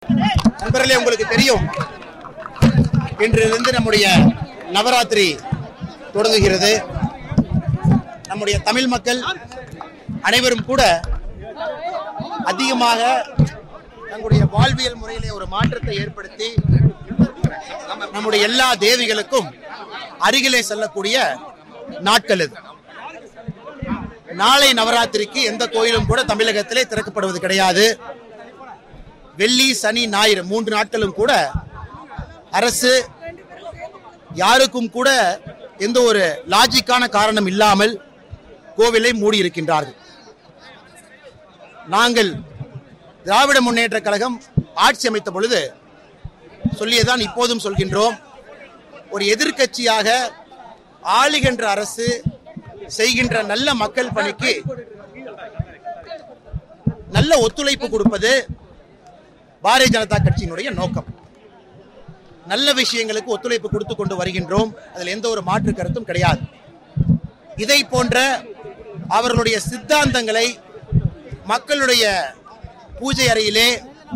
நண்பர்களே உங்களுக்கு தெரியும் இன்றிலிருந்து நம்முடைய நவராத்திரி தொடங்குகிறது நம்முடைய தமிழ் மக்கள் அனைவரும் கூட அதிகமாக தங்களுடைய வாழ்வியல் முறையிலே ஒரு மாற்றத்தை ஏற்படுத்தி நம்முடைய எல்லா தேவிகளுக்கும் அருகிலே செல்லக்கூடிய நாட்கள் இது நாளை நவராத்திரிக்கு எந்த கோயிலும் கூட தமிழகத்திலே திறக்கப்படுவது கிடையாது வெள்ளி சனி ஞாயிறு மூன்று நாட்களும் கூட அரசு யாருக்கும் கூட எந்த ஒரு லாஜிக்கான காரணம் இல்லாமல் கோவிலை மூடி இருக்கின்றார்கள் நாங்கள் திராவிட முன்னேற்ற கழகம் ஆட்சி அமைத்த பொழுது சொல்லியதான் இப்போதும் சொல்கின்றோம் ஒரு எதிர்க்கட்சியாக ஆளுகின்ற அரசு செய்கின்ற நல்ல மக்கள் பணிக்கு நல்ல ஒத்துழைப்பு கொடுப்பது பாரதிய ஜனதா கட்சியினுடைய நோக்கம் நல்ல விஷயங்களுக்கு ஒத்துழைப்பு கொடுத்து கொண்டு வருகின்றோம் அதில் எந்த ஒரு மாற்று கருத்தும் கிடையாது இதை போன்ற அவர்களுடைய சித்தாந்தங்களை மக்களுடைய பூஜை அறையிலே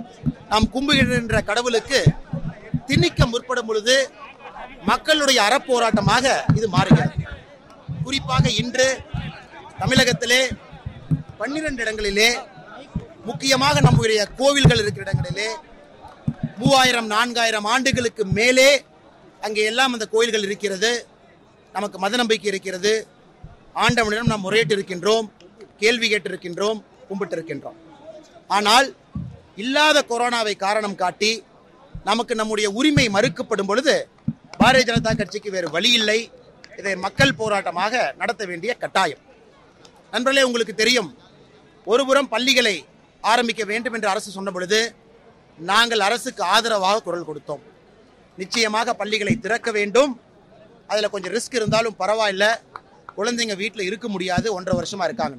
நாம் கும்புகின்ற கடவுளுக்கு திணிக்க முற்படும் பொழுது மக்களுடைய அறப்போராட்டமாக இது மாறுகிறது குறிப்பாக இன்று தமிழகத்திலே பன்னிரண்டு இடங்களிலே முக்கியமாக நம்முடைய கோவில்கள் இருக்கிற இடங்களிலே மூவாயிரம் நான்காயிரம் ஆண்டுகளுக்கு மேலே அங்கே எல்லாம் அந்த கோயில்கள் இருக்கிறது நமக்கு மத நம்பிக்கை இருக்கிறது ஆண்டவனிடம் நாம் முறையிட்டு இருக்கின்றோம் கேள்வி கேட்டிருக்கின்றோம் கும்பிட்டிருக்கின்றோம் ஆனால் இல்லாத கொரோனாவை காரணம் காட்டி நமக்கு நம்முடைய உரிமை மறுக்கப்படும் பொழுது பாரதிய ஜனதா கட்சிக்கு வேறு வழி இல்லை இதை மக்கள் போராட்டமாக நடத்த வேண்டிய கட்டாயம் நண்பர்களே உங்களுக்கு தெரியும் ஒருபுறம் பள்ளிகளை ஆரம்பிக்க வேண்டும் என்று அரசு சொன்ன பொழுது நாங்கள் அரசுக்கு ஆதரவாக குரல் கொடுத்தோம் நிச்சயமாக பள்ளிகளை திறக்க வேண்டும் அதில் கொஞ்சம் ரிஸ்க் இருந்தாலும் பரவாயில்ல குழந்தைங்க வீட்டில் இருக்க முடியாது ஒன்றரை வருஷமா இருக்காங்க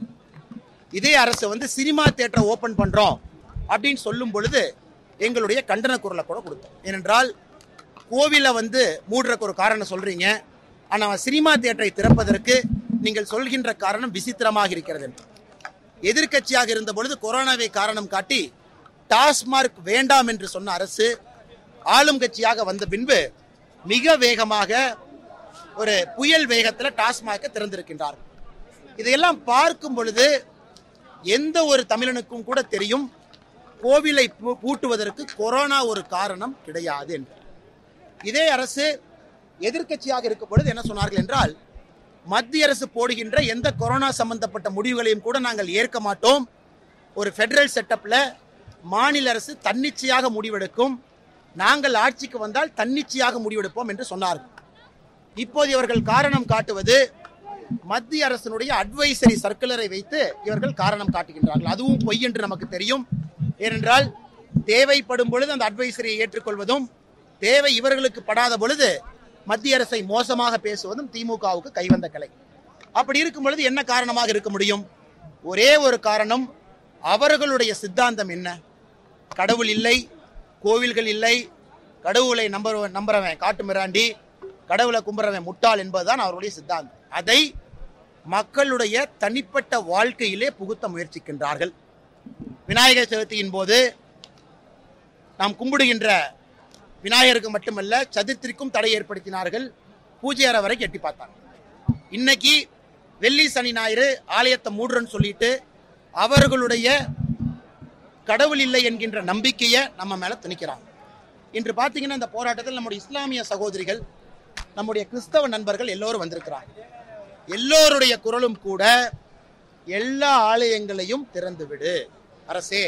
இதே அரசு வந்து சினிமா தியேட்டரை ஓபன் பண்றோம் அப்படின்னு சொல்லும் பொழுது எங்களுடைய கண்டன குரலை கூட கொடுத்தோம் ஏனென்றால் கோவிலை வந்து மூடுறக்கு ஒரு காரணம் சொல்றீங்க ஆனால் சினிமா தியேட்டரை திறப்பதற்கு நீங்கள் சொல்கின்ற காரணம் விசித்திரமாக இருக்கிறது என்று எதிர்க்கட்சியாக இருந்த பொழுது கொரோனாவை காரணம் காட்டி டாஸ்மார்க் வேண்டாம் என்று சொன்ன அரசு ஆளும் கட்சியாக வந்த பின்பு மிக வேகமாக ஒரு புயல் வேகத்தில் டாஸ்மார்க்கை திறந்திருக்கின்றார்கள் இதையெல்லாம் பார்க்கும் பொழுது எந்த ஒரு தமிழனுக்கும் கூட தெரியும் கோவிலை பூ- பூட்டுவதற்கு கொரோனா ஒரு காரணம் கிடையாது என்று இதே அரசு எதிர்க்கட்சியாக இருக்கும் பொழுது என்ன சொன்னார்கள் என்றால் மத்திய அரசு போடுகின்ற எந்த கொரோனா சம்பந்தப்பட்ட முடிவுகளையும் கூட நாங்கள் ஏற்க மாட்டோம் ஒரு ஃபெடரல் செட்டப்ல மாநில அரசு தன்னிச்சையாக முடிவெடுக்கும் நாங்கள் ஆட்சிக்கு வந்தால் தன்னிச்சையாக முடிவெடுப்போம் என்று சொன்னார்கள் இப்போது இவர்கள் காரணம் காட்டுவது மத்திய அரசினுடைய அட்வைசரி சர்க்குலரை வைத்து இவர்கள் காரணம் காட்டுகின்றார்கள் அதுவும் பொய் என்று நமக்கு தெரியும் ஏனென்றால் தேவைப்படும் பொழுது அந்த அட்வைசரியை ஏற்றுக்கொள்வதும் தேவை இவர்களுக்கு படாத பொழுது மத்திய அரசை மோசமாக பேசுவதும் திமுகவுக்கு கைவந்த கலை அப்படி இருக்கும் பொழுது என்ன காரணமாக இருக்க முடியும் ஒரே ஒரு காரணம் அவர்களுடைய சித்தாந்தம் என்ன கடவுள் இல்லை கோவில்கள் இல்லை கடவுளை நம்ப நம்புறவன் காட்டு மிராண்டி கடவுளை கும்புறவன் முட்டாள் என்பதுதான் அவருடைய சித்தாந்தம் அதை மக்களுடைய தனிப்பட்ட வாழ்க்கையிலே புகுத்த முயற்சிக்கின்றார்கள் விநாயகர் சதுர்த்தியின் போது நாம் கும்பிடுகின்ற விநாயகருக்கு மட்டுமல்ல சதுர்த்திக்கும் தடை ஏற்படுத்தினார்கள் பூஜை அறை வரை எட்டி பார்த்தாங்க இன்னைக்கு வெள்ளி சனி ஞாயிறு ஆலயத்தை மூடுறன்னு சொல்லிட்டு அவர்களுடைய கடவுள் இல்லை என்கின்ற நம்பிக்கையை நம்ம மேல திணிக்கிறாங்க இன்று பார்த்தீங்கன்னா இந்த போராட்டத்தில் நம்முடைய இஸ்லாமிய சகோதரிகள் நம்முடைய கிறிஸ்தவ நண்பர்கள் எல்லோரும் வந்திருக்கிறாங்க எல்லோருடைய குரலும் கூட எல்லா ஆலயங்களையும் திறந்து விடு அரசே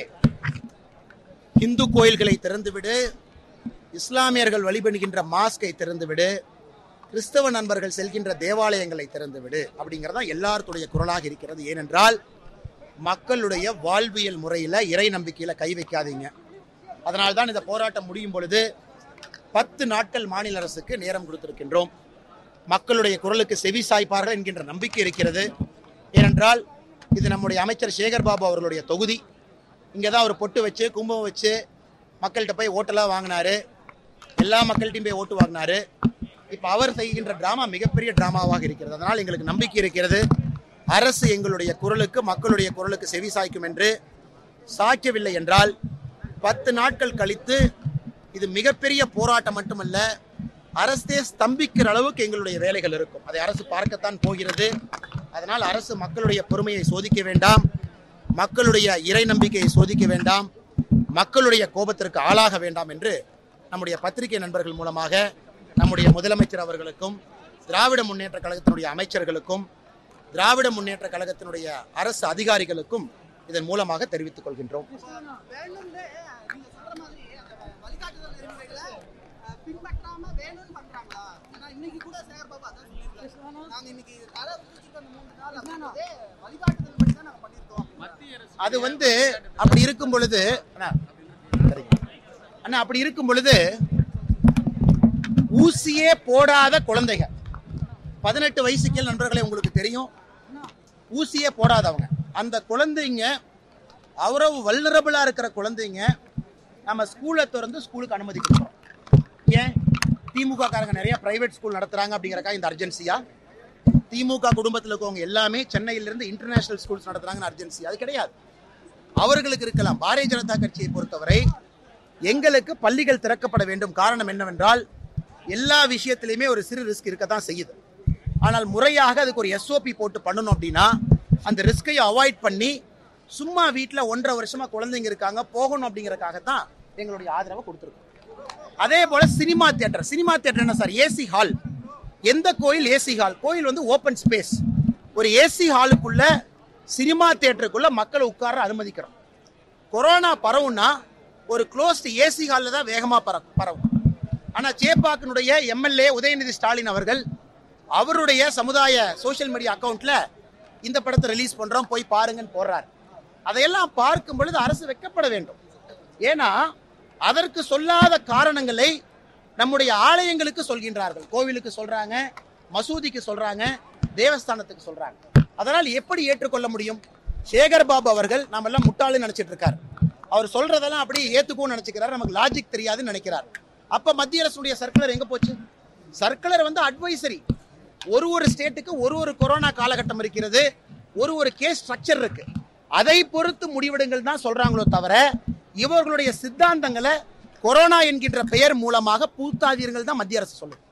இந்து கோயில்களை திறந்துவிடு இஸ்லாமியர்கள் வழிபடுகின்ற மாஸ்கை திறந்துவிடு கிறிஸ்தவ நண்பர்கள் செல்கின்ற தேவாலயங்களை திறந்துவிடு அப்படிங்கிறதா எல்லாருடைய குரலாக இருக்கிறது ஏனென்றால் மக்களுடைய வாழ்வியல் முறையில இறை நம்பிக்கையில கை வைக்காதீங்க அதனால்தான் இந்த போராட்டம் முடியும் பொழுது பத்து நாட்கள் மாநில அரசுக்கு நேரம் கொடுத்திருக்கின்றோம் மக்களுடைய குரலுக்கு செவி சாய்ப்பார்கள் என்கின்ற நம்பிக்கை இருக்கிறது ஏனென்றால் இது நம்முடைய அமைச்சர் சேகர் பாபு அவர்களுடைய தொகுதி இங்கே தான் அவர் பொட்டு வச்சு கும்பம் வச்சு மக்கள்கிட்ட போய் ஓட்டெல்லாம் வாங்கினாரு எல்லா மக்கள்கிட்டையும் போய் ஓட்டு வாங்கினாரு இப்போ அவர் செய்கின்ற டிராமா மிகப்பெரிய டிராமாவாக இருக்கிறது அதனால் எங்களுக்கு நம்பிக்கை இருக்கிறது அரசு எங்களுடைய குரலுக்கு மக்களுடைய குரலுக்கு செவி சாய்க்கும் என்று சாய்க்கவில்லை என்றால் பத்து நாட்கள் கழித்து இது மிகப்பெரிய போராட்டம் மட்டுமல்ல அரசே ஸ்தம்பிக்கிற அளவுக்கு எங்களுடைய வேலைகள் இருக்கும் அதை அரசு பார்க்கத்தான் போகிறது அதனால் அரசு மக்களுடைய பொறுமையை சோதிக்க வேண்டாம் மக்களுடைய இறை நம்பிக்கையை சோதிக்க வேண்டாம் மக்களுடைய கோபத்திற்கு ஆளாக வேண்டாம் என்று நம்முடைய பத்திரிகை நண்பர்கள் மூலமாக நம்முடைய முதலமைச்சர் அவர்களுக்கும் திராவிட முன்னேற்ற கழகத்தினுடைய அமைச்சர்களுக்கும் திராவிட முன்னேற்ற கழகத்தினுடைய அரசு அதிகாரிகளுக்கும் இதன் மூலமாக தெரிவித்துக் கொள்கின்றோம் வேணும்னே நீங்க சொல்ற மாதிரி அந்த வழிகாட்டுதல் நெறிமுறைகளை அஹ், பின்பற்றாம வேணும்னு பண்றாங்களா ஏன்னா இன்னைக்கு கூட சேகர் பாபு அதான் சொல்லியிருக்காரு நாங்க இன்னைக்கு தடை விதிச்சிருக்க அந்த மூணு நாள் அப்படின்றதே வழிகாட்டுதல் படி தான் நாங்க பண்ணியிருக்கோம் அது வந்து அப்படி இருக்கும் பொழுது அண்ணா, சரிங்க. அண்ணா அப்படி இருக்கும் பொழுது ஊசியே போடாத குழந்தைங்க பதினெட்டு வயசுக்கு நண்பர்களே உங்களுக்கு தெரியும் ஊசியே போடாதவங்க அந்த குழந்தைங்க அவ்வளவு வல்னரபிளா இருக்கிற குழந்தைங்க நம்ம ஸ்கூலை திறந்து ஸ்கூலுக்கு அனுமதிக்கிறோம் ஏன் திமுக காரங்க நிறைய பிரைவேட் ஸ்கூல் நடத்துறாங்க அப்படிங்கறக்கா இந்த அர்ஜென்சியா திமுக குடும்பத்தில் இருக்கவங்க எல்லாமே சென்னையில இருந்து இன்டர்நேஷனல் ஸ்கூல்ஸ் நடத்துறாங்கன்னு அர்ஜென்சி அது கிடையாது அவர்களுக்கு இருக்கலாம் பாரதிய ஜனதா கட்சியை பொறுத்தவரை எங்களுக்கு பள்ளிகள் திறக்கப்பட வேண்டும் காரணம் என்னவென்றால் எல்லா விஷயத்திலையுமே ஒரு சிறு ரிஸ்க் இருக்க தான் செய்யுது ஆனால் முறையாக அதுக்கு ஒரு எஸ்ஓபி போட்டு பண்ணணும் அப்படின்னா அந்த ரிஸ்கை அவாய்ட் பண்ணி சும்மா வீட்டில் ஒன்றரை வருஷமா குழந்தைங்க இருக்காங்க போகணும் அப்படிங்கறக்காக தான் எங்களுடைய ஆதரவை கொடுத்துருக்கோம் அதே போல சினிமா தியேட்டர் சினிமா தியேட்டர் என்ன சார் ஏசி ஹால் எந்த கோயில் ஏசி ஹால் கோயில் வந்து ஓப்பன் ஸ்பேஸ் ஒரு ஏசி ஹாலுக்குள்ள சினிமா தியேட்டருக்குள்ள மக்களை உட்கார அனுமதிக்கிறோம் கொரோனா பரவும்னா ஒரு க்ளோஸ்ட் ஏசி ஹாலில் தான் வேகமாக பர பரவும் ஆனால் சேப்பாக்கினுடைய எம்எல்ஏ உதயநிதி ஸ்டாலின் அவர்கள் அவருடைய சமுதாய சோஷியல் மீடியா அக்கவுண்ட்ல இந்த படத்தை ரிலீஸ் பண்றோம் போய் பாருங்கன்னு போடுறாரு அதையெல்லாம் பார்க்கும் பொழுது அரசு வெட்கப்பட வேண்டும் ஏன்னா அதற்கு சொல்லாத காரணங்களை நம்முடைய ஆலயங்களுக்கு சொல்கின்றார்கள் கோவிலுக்கு சொல்றாங்க மசூதிக்கு சொல்றாங்க தேவஸ்தானத்துக்கு சொல்றாங்க அதனால் எப்படி ஏற்றுக்கொள்ள முடியும் சேகர் பாபு அவர்கள் நாம எல்லாம் முட்டாளுன்னு நினைச்சிட்டு இருக்காரு அவர் சொல்றதெல்லாம் அப்படியே ஏத்துக்கும்னு நினைச்சுக்கிறாரு நமக்கு லாஜிக் தெரியாதுன்னு நினைக்கிறார் அப்ப மத்திய அரசுடைய சர்க்குலர் எங்க போச்சு சர்க்குலர் வந்து அட்வைசரி ஒரு ஒரு ஸ்டேட்டுக்கு ஒரு ஒரு கொரோனா காலகட்டம் இருக்கிறது ஒரு ஒரு கேஸ் ஸ்ட்ரக்சர் இருக்கு அதை பொறுத்து முடிவெடுங்கள் தான் சொல்றாங்களோ தவிர இவர்களுடைய சித்தாந்தங்களை கொரோனா என்கின்ற பெயர் மூலமாக பூத்தாதீர்கள் தான் மத்திய அரசு சொல்லுது